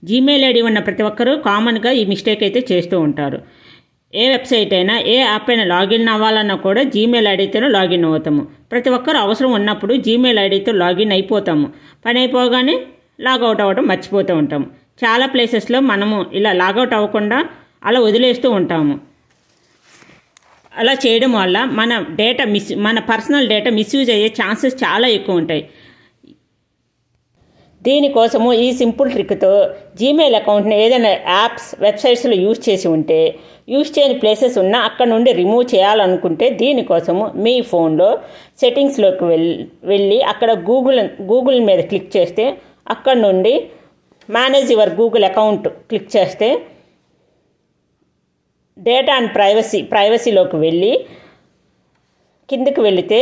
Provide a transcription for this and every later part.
Gmail ID ఉన్న ప్రతి ఒక్కరూ కామన్గా ఈ మిస్టేక్ అయితే చేస్తూ ఉంటారు ఏ వెబ్సైట్ అయినా ఏ యాప్ అయినా లాగిన్ అవ్వాలన్నా కూడా జీమెయిల్ ఐడితోనే లాగిన్ అవుతాము ప్రతి ఒక్కరు అవసరం ఉన్నప్పుడు జీమెయిల్ ఐడితో లాగిన్ అయిపోతాము పని అయిపోగానే లాగౌట్ అవ్వడం మర్చిపోతూ ఉంటాము చాలా ప్లేసెస్లో మనము ఇలా లాగౌట్ అవ్వకుండా అలా వదిలేస్తూ ఉంటాము అలా చేయడం వల్ల మన డేటా మిస్ మన పర్సనల్ డేటా మిస్యూజ్ అయ్యే ఛాన్సెస్ చాలా ఎక్కువ ఉంటాయి దీనికోసము ఈ సింపుల్ ట్రిక్తో జీమెయిల్ అకౌంట్ని ఏదైనా యాప్స్ వెబ్సైట్స్లో యూజ్ చేసి ఉంటే యూజ్ చేయని ప్లేసెస్ ఉన్నా అక్కడ నుండి రిమూవ్ చేయాలనుకుంటే దీనికోసము మీ ఫోన్లో సెట్టింగ్స్లోకి వెళ్ళి వెళ్ళి అక్కడ గూగుల్ గూగుల్ మీద క్లిక్ చేస్తే అక్కడ నుండి manage your Google account click చేస్తే డేటా అండ్ ప్రైవసీ ప్రైవసీలోకి వెళ్ళి కిందకి వెళితే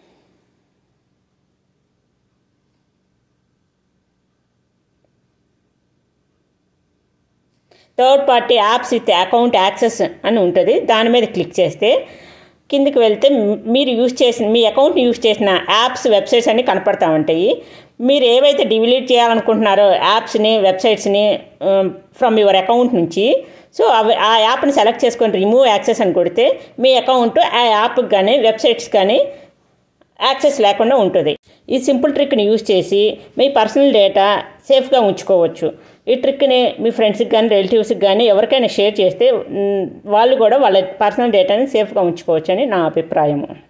third party apps with account access అని ఉంటుంది దాని మీద క్లిక్ చేస్తే కిందికి వెళ్తే మీరు యూజ్ చేసిన మీ అకౌంట్ని యూజ్ చేసిన యాప్స్ వెబ్సైట్స్ అన్నీ కనపడతా ఉంటాయి మీరు ఏవైతే డిలీట్ చేయాలనుకుంటున్నారో యాప్స్ని వెబ్సైట్స్ని ఫ్రమ్ యువర్ అకౌంట్ నుంచి సో అవి ఆ యాప్ని సెలెక్ట్ చేసుకొని రిమూవ్ యాక్సెస్ అని కొడితే మీ అకౌంట్ ఆ యాప్కి కానీ వెబ్సైట్స్ కానీ యాక్సెస్ లేకుండా ఉంటుంది ఈ సింపుల్ ట్రిక్ని యూజ్ చేసి మీ పర్సనల్ డేటా సేఫ్గా ఉంచుకోవచ్చు ఈ ట్రిక్ని మీ ఫ్రెండ్స్కి కానీ రిలేటివ్స్కి కానీ ఎవరికైనా షేర్ చేస్తే వాళ్ళు కూడా వాళ్ళ పర్సనల్ డేటాని సేఫ్గా ఉంచుకోవచ్చు అని నా అభిప్రాయము